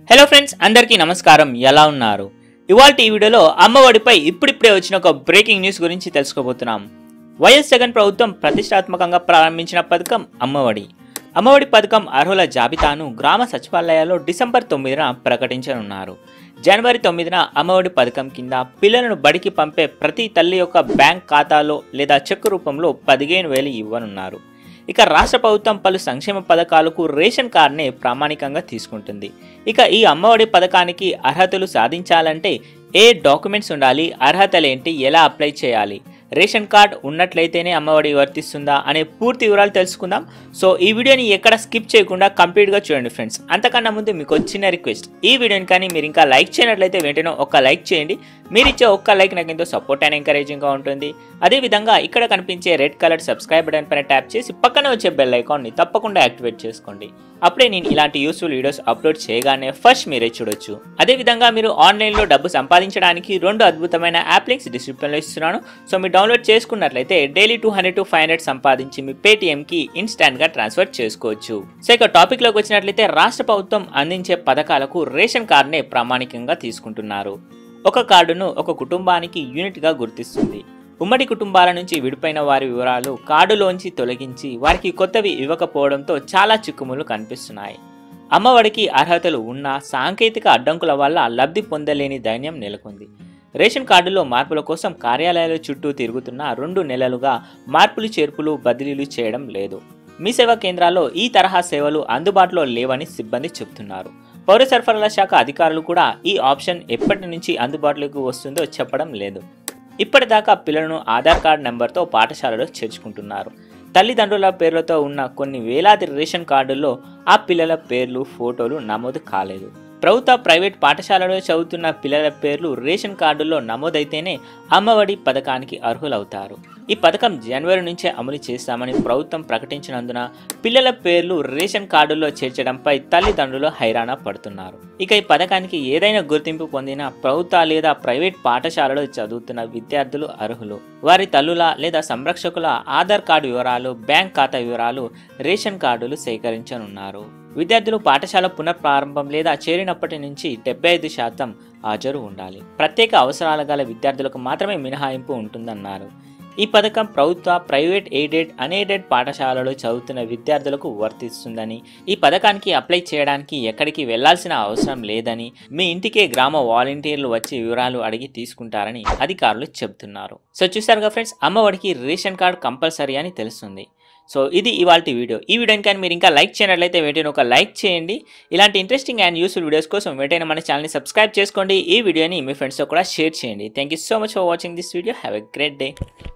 hello friends అందరికీ నమస్కారం ఎలా ఉన్నారు ఇవాళ ఈ వీడియోలో అమ్మఒడిపై ఇప్పుడిప్పుడే వచ్చిన ఒక బ్రేకింగ్ న్యూస్ గురించి తెలుసుకోబోతున్నాం వైఎస్ జగన్ ప్రభుత్వం ప్రతిష్టాత్మకంగా ప్రారంభించిన పథకం అమ్మఒడి అమ్మఒడి పథకం అర్హుల జాబితాను గ్రామ సచివాలయాల్లో డిసెంబర్ తొమ్మిదిన ప్రకటించనున్నారు జనవరి తొమ్మిదిన అమ్మఒడి పథకం కింద పిల్లలను బడికి పంపే ప్రతి తల్లి యొక్క బ్యాంక్ ఖాతాలో లేదా చెక్ రూపంలో పదిహేను వేలు ఇవ్వనున్నారు ఇక రాష్ట్ర ప్రభుత్వం పలు సంక్షేమ పథకాలకు రేషన్ కార్డునే ప్రామాణికంగా తీసుకుంటుంది ఇక ఈ అమ్మఒడి పథకానికి అర్హతలు సాధించాలంటే ఏ డాక్యుమెంట్స్ ఉండాలి అర్హతలేంటి ఎలా అప్లై చేయాలి రేషన్ కార్డ్ ఉన్నట్లయితేనే అమ్మఒడి వర్తిస్తుందా అనే పూర్తి వివరాలు తెలుసుకుందాం సో ఈ వీడియోని ఎక్కడ స్కిప్ చేయకుండా కంప్లీట్గా చూడండి ఫ్రెండ్స్ అంతకన్నా ముందు మీకు ఒక చిన్న రిక్వెస్ట్ ఈ వీడియోని కానీ మీరు ఇంకా లైక్ చేయనట్లయితే వెంటనే ఒక్క లైక్ చేయండి మీరు ఇచ్చే ఒక్క లైక్ నాకు ఎంతో సపోర్ట్ అండ్ ఎంకరేజింగ్గా ఉంటుంది అదేవిధంగా ఇక్కడ కనిపించే రెడ్ కలర్ సబ్స్క్రైబ్ బటన్ పైన ట్యాప్ చేసి పక్కన వచ్చే బెల్ ఐకాన్ని తప్పకుండా యాక్టివేట్ చేసుకోండి అప్పుడే నేను ఇలాంటి యూస్ఫుల్ వీడియోస్ అప్లోడ్ చేయగానే ఫస్ట్ మీరే చూడొచ్చు అదేవిధంగా మీరు ఆన్లైన్లో డబ్బు సంపాదించడానికి రెండు అద్భుతమైన యాప్ లింక్స్ డిస్క్రిప్షన్లో ఇస్తున్నాను సో మీరు డౌన్లోడ్ చేసుకున్నట్లయితే daily two hundred to five hundred సంపాదించి మీ పేటిఎంకి ఇన్స్టాంట్గా ట్రాన్స్ఫర్ చేసుకోవచ్చు సో ఇక టాపిక్లోకి వచ్చినట్లయితే రాష్ట్ర ప్రభుత్వం అందించే పథకాలకు రేషన్ కార్డునే ప్రామాణికంగా తీసుకుంటున్నారు ఒక కార్డును ఒక కుటుంబానికి యూనిట్గా గుర్తిస్తుంది ఉమ్మడి కుటుంబాల నుంచి విడిపోయిన వారి వివరాలు కార్డులోంచి తొలగించి వారికి కొత్తవి ఇవ్వకపోవడంతో చాలా చిక్కుములు కనిపిస్తున్నాయి అమ్మఒడికి అర్హతలు ఉన్న సాంకేతిక అడ్డంకుల వల్ల లబ్ధి పొందలేని దైన్యం నెలకొంది రేషన్ కార్డులో మార్పుల కోసం కార్యాలయాల చుట్టూ తిరుగుతున్న రెండు నెలలుగా మార్పులు చేర్పులు బదిలీలు చేయడం లేదు మీ సేవా కేంద్రాల్లో ఈ తరహా సేవలు అందుబాటులో లేవని సిబ్బంది చెబుతున్నారు పౌర సరఫరాల శాఖ అధికారులు కూడా ఈ ఆప్షన్ ఎప్పటి నుంచి అందుబాటులోకి వస్తుందో చెప్పడం లేదు ఇప్పటిదాకా పిల్లలను ఆధార్ కార్డు నెంబర్తో పాఠశాలలో చేర్చుకుంటున్నారు తల్లిదండ్రుల పేర్లతో ఉన్న కొన్ని వేలాది రేషన్ కార్డుల్లో ఆ పిల్లల పేర్లు ఫోటోలు నమోదు కాలేదు ప్రభుత్వ ప్రైవేట్ పాఠశాలలో చదువుతున్న పిల్లల పేర్లు రేషన్ కార్డుల్లో నమోదైతేనే అమ్మఒడి పథకానికి అర్హులవుతారు ఈ పథకం జనవరి నుంచే అమలు చేస్తామని ప్రభుత్వం ప్రకటించినందున పిల్లల పేర్లు రేషన్ కార్డుల్లో చేర్చడంపై తల్లిదండ్రులు హైరాణ పడుతున్నారు ఇక ఈ పథకానికి ఏదైనా గుర్తింపు పొందిన ప్రభుత్వ లేదా ప్రైవేట్ పాఠశాలలో చదువుతున్న విద్యార్థులు అర్హులు వారి తల్లుల లేదా సంరక్షకుల ఆధార్ కార్డు వివరాలు బ్యాంక్ ఖాతా వివరాలు రేషన్ కార్డులు సేకరించనున్నారు విద్యార్థులు పాఠశాల పునఃప్రారంభం లేదా చేరినప్పటి నుంచి డెబ్బై ఐదు శాతం హాజరు ఉండాలి ప్రత్యేక అవసరాల గల విద్యార్థులకు మాత్రమే మినహాయింపు ఉంటుందన్నారు ఈ పథకం ప్రభుత్వ ప్రైవేట్ ఎయిడెడ్ అన్ఎయిడెడ్ పాఠశాలలో చదువుతున్న విద్యార్థులకు వర్తిస్తుందని ఈ పథకానికి అప్లై చేయడానికి ఎక్కడికి వెళ్లాల్సిన అవసరం లేదని మీ ఇంటికే గ్రామ వాలంటీర్లు వచ్చి వివరాలు అడిగి తీసుకుంటారని అధికారులు చెబుతున్నారు సో చూసారుగా ఫ్రెండ్స్ అమ్మఒడికి రేషన్ కార్డ్ కంపల్సరీ అని తెలుస్తుంది సో ఇది ఇవాళ వీడియో ఈ వీడియోని కానీ మీరు ఇంకా లైక్ చేయనట్లయితే వెంటనే ఒక లైక్ చేయండి ఇలాంటి ఇంట్రెస్టింగ్ అండ్ యూస్ఫుల్ వీడియోస్ కోసం వెంటనే మన ఛానల్ని సబ్స్క్రైబ్ చేసుకోండి ఈ వీడియోని మీ ఫ్రెండ్స్తో కూడా షేర్ చేయండి thank you so much for watching this video have a great day